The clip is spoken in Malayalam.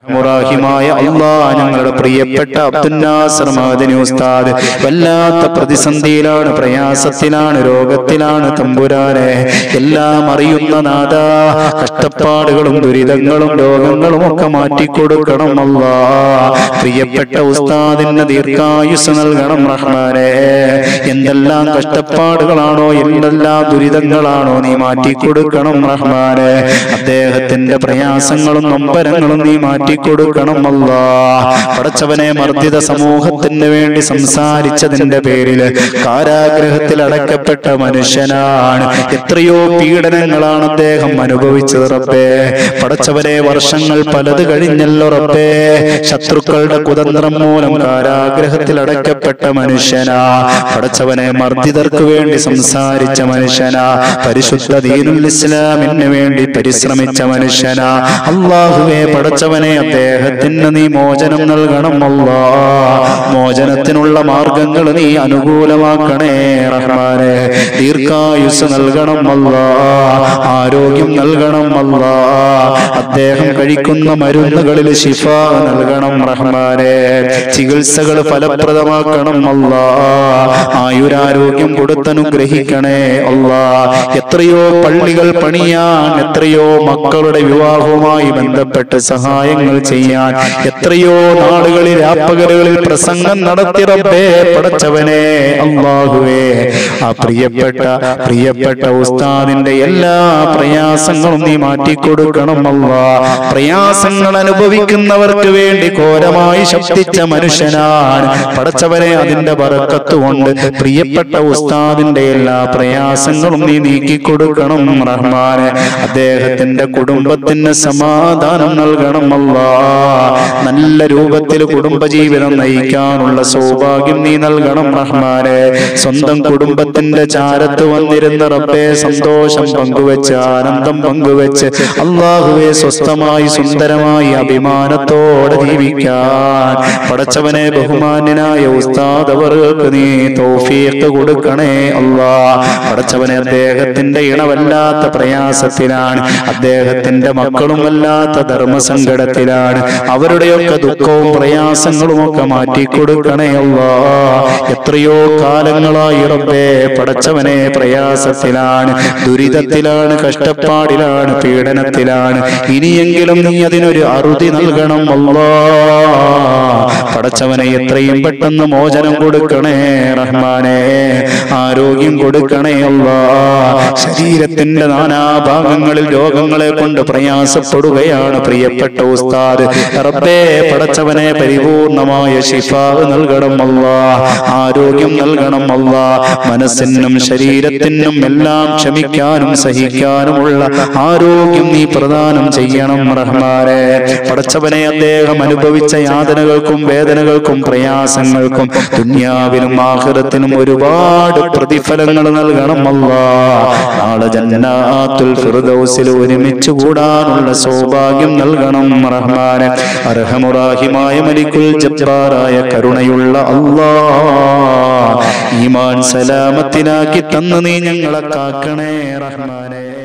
മുറാഹിമായ അള്ളാ ഞങ്ങളുടെ പ്രിയപ്പെട്ട അബ്ദുന്നാസർ മദനി ഉസ്താദ് വല്ലാത്ത പ്രതിസന്ധിയിലാണ് പ്രയാസത്തിലാണ് രോഗത്തിലാണ് തമ്പുരാനെ എല്ലാം അറിയുന്ന നാഥ കഷ്ടപ്പാടുകളും ദുരിതങ്ങളും രോഗങ്ങളും ഒക്കെ മാറ്റിക്കൊടുക്കണം അല്ലാ പ്രിയപ്പെട്ട ഉസ്താദിന് ദീർഘായുസ് നൽകണം റഹ്മാനെ എന്തെല്ലാം കഷ്ടപ്പാടുകളാണോ എന്തെല്ലാം ദുരിതങ്ങളാണോ നീ മാറ്റിക്കൊടുക്കണം റഹ്മാനെ അദ്ദേഹത്തിന്റെ പ്രയാസങ്ങളും നൊമ്പരങ്ങളും നീ മാറ്റിക്കൊടുക്കണം അല്ലാ പടച്ചവനെ മർദ്ദിത സമൂഹത്തിന് വേണ്ടി സംസാരിച്ചതിന്റെ പേരിൽ കാരാഗ്രഹത്തിൽ അടക്കപ്പെട്ട മനുഷ്യനാണ് എത്രയോ പീഡനങ്ങളാണ് അദ്ദേഹം അനുഭവിച്ചത് റബ്ബേ പടച്ചവനെ വർഷങ്ങൾ പലത് കഴിഞ്ഞല്ലോ റബ്ബേ ശത്രുക്കളുടെ കുതന്ത്രം മൂലം കാരാഗ്രഹത്തിൽ അടക്കപ്പെട്ട മനുഷ്യനാ പടച്ചവനെ മർദ്ദിതർക്ക് വേണ്ടി സംസാരിച്ച മനുഷ്യനാ പരിശുദ്ധ ദീനുൽ ഇസ്ലാമിന് വേണ്ടി പരിശ്രമിച്ച മനുഷ്യനാ അള്ളാഹുവെ പടച്ചവനെ അദ്ദേഹത്തിന് നീ മോചനം നൽകണം അല്ലാ മോചനത്തിനുള്ള മാർഗങ്ങൾ നീ അനുകൂലമാക്കണേ റഹ്മാനെ ദീർഘായുസ് നൽകണം അല്ലാ ആരോഗ്യം നൽകണം അല്ലാ അദ്ദേഹം കഴിക്കുന്ന മരുന്നുകളിൽ ശിഫ നൽകണം റഹ്മാനെ ചികിത്സകൾ ഫലപ്രദമാക്കണം അല്ലാ ആയുരാരോഗ്യം കൊടുത്തനുഗ്രഹിക്കണേ അല്ലാ എത്രയോ പള്ളികൾ പണിയാൻ എത്രയോ മക്കളുടെ വിവാഹവുമായി ബന്ധപ്പെട്ട് സഹായങ്ങൾ ചെയ്യാൻ എത്രയോ നാടുകളിൽ രാപ്പകലുകളിൽ പ്രസംഗം നടത്തി റബ്ബേ പടച്ചവനെ അള്ളാഹുവേ ആ പ്രിയപ്പെട്ട പ്രിയപ്പെട്ട ഉസ്താദിന്റെ എല്ലാ പ്രയാസങ്ങളും നീ മാറ്റിക്കൊടുക്കണം അല്ലാ പ്രയാസങ്ങൾ അനുഭവിക്കുന്നവർക്ക് വേണ്ടി ഘോരമായി ശബ്ദിച്ച മനുഷ്യനാണ് പടച്ചവനെ അതിന്റെ ബറക്കത്ത് കൊണ്ട് പ്രിയപ്പെട്ട ഉസ്താദിന്റെ എല്ലാ പ്രയാസങ്ങളും നീ നീക്കിക്കൊടുക്കണം റഹ്മാനെ അദ്ദേഹത്തിന്റെ കുടുംബത്തിന് സമാധാനം നൽകണം അല്ലാ നല്ല രൂപത്തിൽ കുടുംബജീവിതം നയിക്കാനുള്ള സൗഭാഗ്യം നീ നൽകണം റഹ്മാനെ സ്വന്തം കുടുംബത്തിന്റെ ചാരത്ത് വന്നിരുന്ന റബ്ബെ സന്തോഷം പങ്കുവെച്ച് ആനന്ദം പങ്കുവെച്ച് അള്ളാഹുവെ സ്വസ്ഥമായി സുന്ദരമായി അഭിമാനത്തോടെ ജീവിക്കാൻ പടച്ചവനെ ബഹുമാന്യനായ ഉസ്താദ് അവർക്ക് നീ തൗഫീഖ് കൊടുക്കണേ അല്ലാ പടച്ചവനെ അദ്ദേഹത്തിന്റെ ഇണവല്ലാത്ത പ്രയാസത്തിലാണ് അദ്ദേഹത്തിന്റെ മക്കളും വല്ലാത്ത ധർമ്മസങ്കടത്തിലാണ് അവരുടെയൊക്കെ ദുഃഖവും പ്രയാസങ്ങളും ഒക്കെ മാറ്റിക്കൊടുക്കണേ അല്ലാ എത്രയോ കാലങ്ങളായി റബ്ബേ പടച്ചവനെ പ്രയാസത്തിലാണ് ദുരിതത്തിലാണ് കഷ്ടപ്പാടിലാണ് പീഡനത്തിലാണ് ഇനിയെങ്കിലും നീ അതിനൊരു അറുതി നൽകണം അല്ലാ പടച്ചവനെ എത്രയും പെട്ടെന്ന് മോചനം കൊടുക്കണേ റഹ്മാനെ ആരോഗ്യം കൊടുക്കണേ അല്ലാ ശരീരത്തിന്റെ നാനാഭാഗങ്ങളിൽ രോഗങ്ങളെ കൊണ്ട് പ്രയാസപ്പെടുകയാണ് പ്രിയപ്പെട്ട ഉസ്താദ് റബ്ബേ പടച്ചവനെ പരിപൂർണമായ ശിഫ നൽകണം അല്ലാ ആരോഗ്യം നൽകണം അല്ലാ മനസ്സിനും ശരീരത്തിനും എല്ലാം ക്ഷമിക്കാനും സഹിക്കാനുമുള്ള ആരോഗ്യം നീ പ്രദാനം ചെയ്യണം റഹ്മാനെ പടച്ചവനെ അദ്ദേഹം അനുഭവിച്ച യാതനകൾക്കും വേദനകൾക്കും പ്രയാസങ്ങൾക്കും ദുന്യാവിനും ആഹൃതത്തിനും ഒരുപാട് പ്രതിഫലങ്ങൾ നൽകണം അല്ലാ നാളെ ജന്നാത്തുൽ ഫിർദൗസിൽ ഒരുമിച്ച് കൂടാനുള്ള സൗഭാഗ്യം നൽകണം റഹ്മാനെ അർഹമുറാഹിമായ മലിക്കുൽ ജബ്ബാറായ കരുണയുള്ള അല്ലാ ഈമാൻ സലാമത്തിനാക്കി തന്നു നീ ഞങ്ങളെ കാക്കണേ റഹ്മാനെ